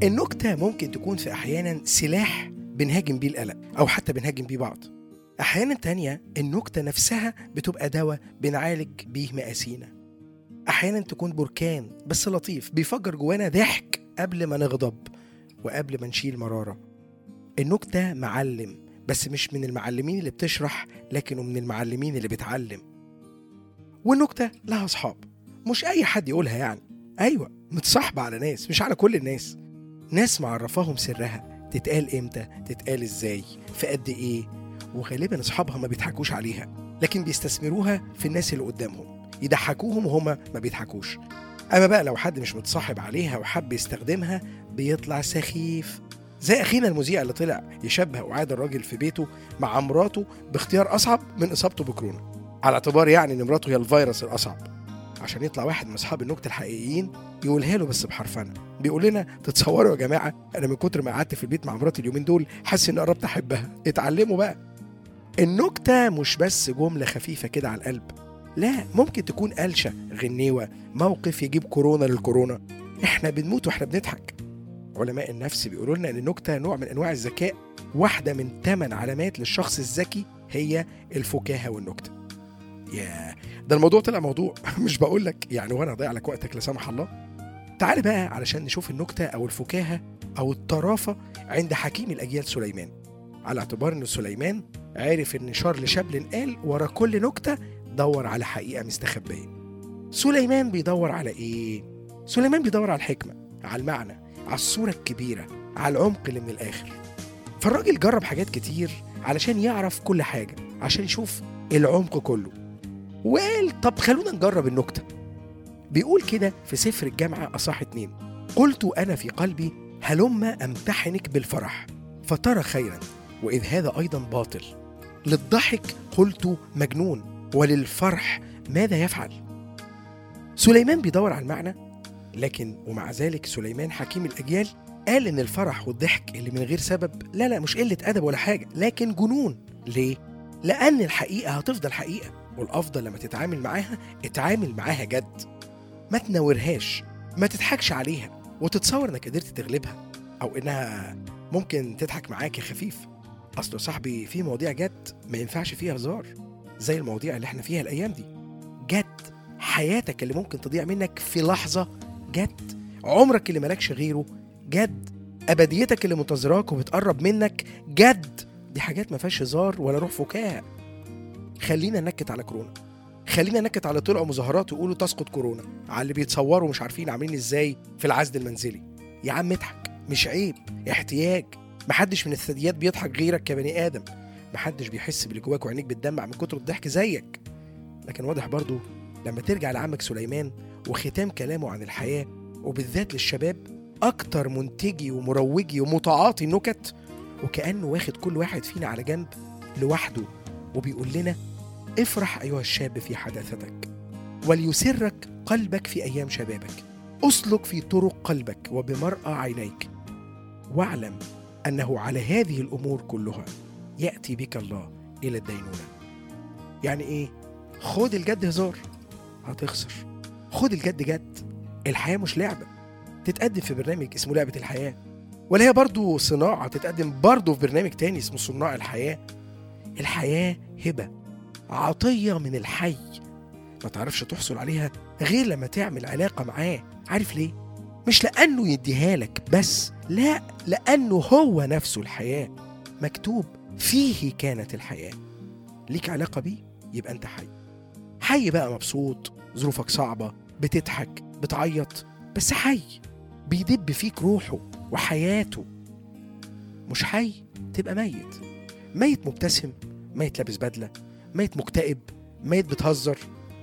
النكتة ممكن تكون في أحيانا سلاح بنهاجم بيه القلق أو حتى بنهاجم بيه بعض أحيانا تانية النكتة نفسها بتبقى دواء بنعالج بيه مقاسينا أحيانا تكون بركان بس لطيف بيفجر جوانا ضحك قبل ما نغضب وقبل ما نشيل مرارة النكتة معلم بس مش من المعلمين اللي بتشرح لكنه من المعلمين اللي بتعلم والنكتة لها أصحاب مش أي حد يقولها يعني أيوة متصاحبة على ناس مش على كل الناس ناس معرفاهم سرها تتقال امتى تتقال ازاي في قد ايه وغالبا اصحابها ما بيضحكوش عليها لكن بيستثمروها في الناس اللي قدامهم يضحكوهم وهما ما بيضحكوش اما بقى لو حد مش متصاحب عليها وحب يستخدمها بيطلع سخيف زي اخينا المذيع اللي طلع يشبه وعاد الراجل في بيته مع مراته باختيار اصعب من اصابته بكورونا على اعتبار يعني ان مراته هي الفيروس الاصعب عشان يطلع واحد من اصحاب النكته الحقيقيين يقولها له بس بحرفنه بيقول لنا تتصوروا يا جماعه انا من كتر ما قعدت في البيت مع مراتي اليومين دول حاسس اني قربت احبها اتعلموا بقى النكته مش بس جمله خفيفه كده على القلب لا ممكن تكون قلشه غنيوه موقف يجيب كورونا للكورونا احنا بنموت واحنا بنضحك علماء النفس بيقولوا لنا ان النكته نوع من انواع الذكاء واحده من ثمان علامات للشخص الذكي هي الفكاهه والنكته ياه ده الموضوع طلع موضوع مش بقول لك يعني وانا اضيع لك وقتك لا سمح الله تعال بقى علشان نشوف النكته او الفكاهه او الطرافه عند حكيم الاجيال سليمان على اعتبار ان سليمان عرف ان شارل شابلن قال ورا كل نكته دور على حقيقه مستخبيه سليمان بيدور على ايه سليمان بيدور على الحكمه على المعنى على الصوره الكبيره على العمق اللي من الاخر فالراجل جرب حاجات كتير علشان يعرف كل حاجه عشان يشوف العمق كله وقال طب خلونا نجرب النكتة بيقول كده في سفر الجامعة أصح اتنين قلت أنا في قلبي هلم أمتحنك بالفرح فترى خيرا وإذ هذا أيضا باطل للضحك قلت مجنون وللفرح ماذا يفعل سليمان بيدور على المعنى لكن ومع ذلك سليمان حكيم الأجيال قال إن الفرح والضحك اللي من غير سبب لا لا مش قلة أدب ولا حاجة لكن جنون ليه؟ لأن الحقيقة هتفضل حقيقة والافضل لما تتعامل معاها اتعامل معاها جد ما تنورهاش ما تضحكش عليها وتتصور انك قدرت تغلبها او انها ممكن تضحك معاك يا خفيف اصل يا صاحبي في مواضيع جد ما ينفعش فيها هزار زي المواضيع اللي احنا فيها الايام دي جد حياتك اللي ممكن تضيع منك في لحظه جد عمرك اللي مالكش غيره جد ابديتك اللي منتظراك وبتقرب منك جد دي حاجات ما فيهاش هزار ولا روح فكاهه خلينا نكت على كورونا خلينا نكت على طلعوا مظاهرات ويقولوا تسقط كورونا على اللي بيتصوروا مش عارفين عاملين ازاي في العزل المنزلي يا عم اضحك مش عيب احتياج محدش من الثدييات بيضحك غيرك كبني ادم محدش بيحس باللي جواك وعينيك بتدمع من كتر الضحك زيك لكن واضح برضو لما ترجع لعمك سليمان وختام كلامه عن الحياة وبالذات للشباب أكتر منتجي ومروجي ومتعاطي النكت وكأنه واخد كل واحد فينا على جنب لوحده وبيقول لنا افرح أيها الشاب في حداثتك وليسرك قلبك في أيام شبابك أسلك في طرق قلبك وبمرأى عينيك واعلم أنه على هذه الأمور كلها يأتي بك الله إلى الدينونة يعني إيه؟ خد الجد هزار هتخسر خد الجد جد الحياة مش لعبة تتقدم في برنامج اسمه لعبة الحياة ولا هي برضو صناعة تتقدم برضو في برنامج تاني اسمه صناع الحياة الحياة هبة عطية من الحي ما تعرفش تحصل عليها غير لما تعمل علاقة معاه عارف ليه؟ مش لأنه يديها لك بس لا لأنه هو نفسه الحياة مكتوب فيه كانت الحياة ليك علاقة بيه يبقى أنت حي حي بقى مبسوط ظروفك صعبة بتضحك بتعيط بس حي بيدب فيك روحه وحياته مش حي تبقى ميت ميت مبتسم ميت لابس بدلة ميت مكتئب ميت بتهزر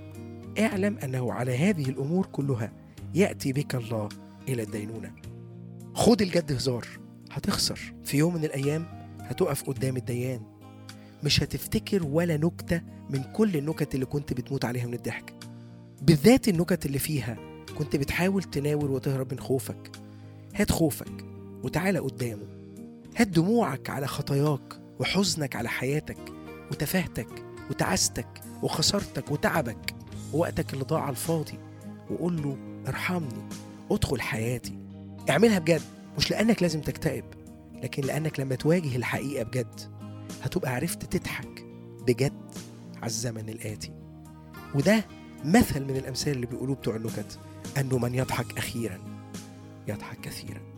اعلم أنه على هذه الأمور كلها يأتي بك الله إلى الدينونة خد الجد هزار هتخسر في يوم من الأيام هتقف قدام الديان مش هتفتكر ولا نكتة من كل النكت اللي كنت بتموت عليها من الضحك بالذات النكت اللي فيها كنت بتحاول تناور وتهرب من خوفك هات خوفك وتعالى قدامه هات دموعك على خطاياك وحزنك على حياتك وتفاهتك وتعاستك وخسارتك وتعبك ووقتك اللي ضاع على الفاضي وقول له ارحمني ادخل حياتي اعملها بجد مش لأنك لازم تكتئب لكن لأنك لما تواجه الحقيقة بجد هتبقى عرفت تضحك بجد على الزمن الآتي وده مثل من الأمثال اللي بيقولوه بتوع النكت أنه من يضحك أخيرا يضحك كثيرا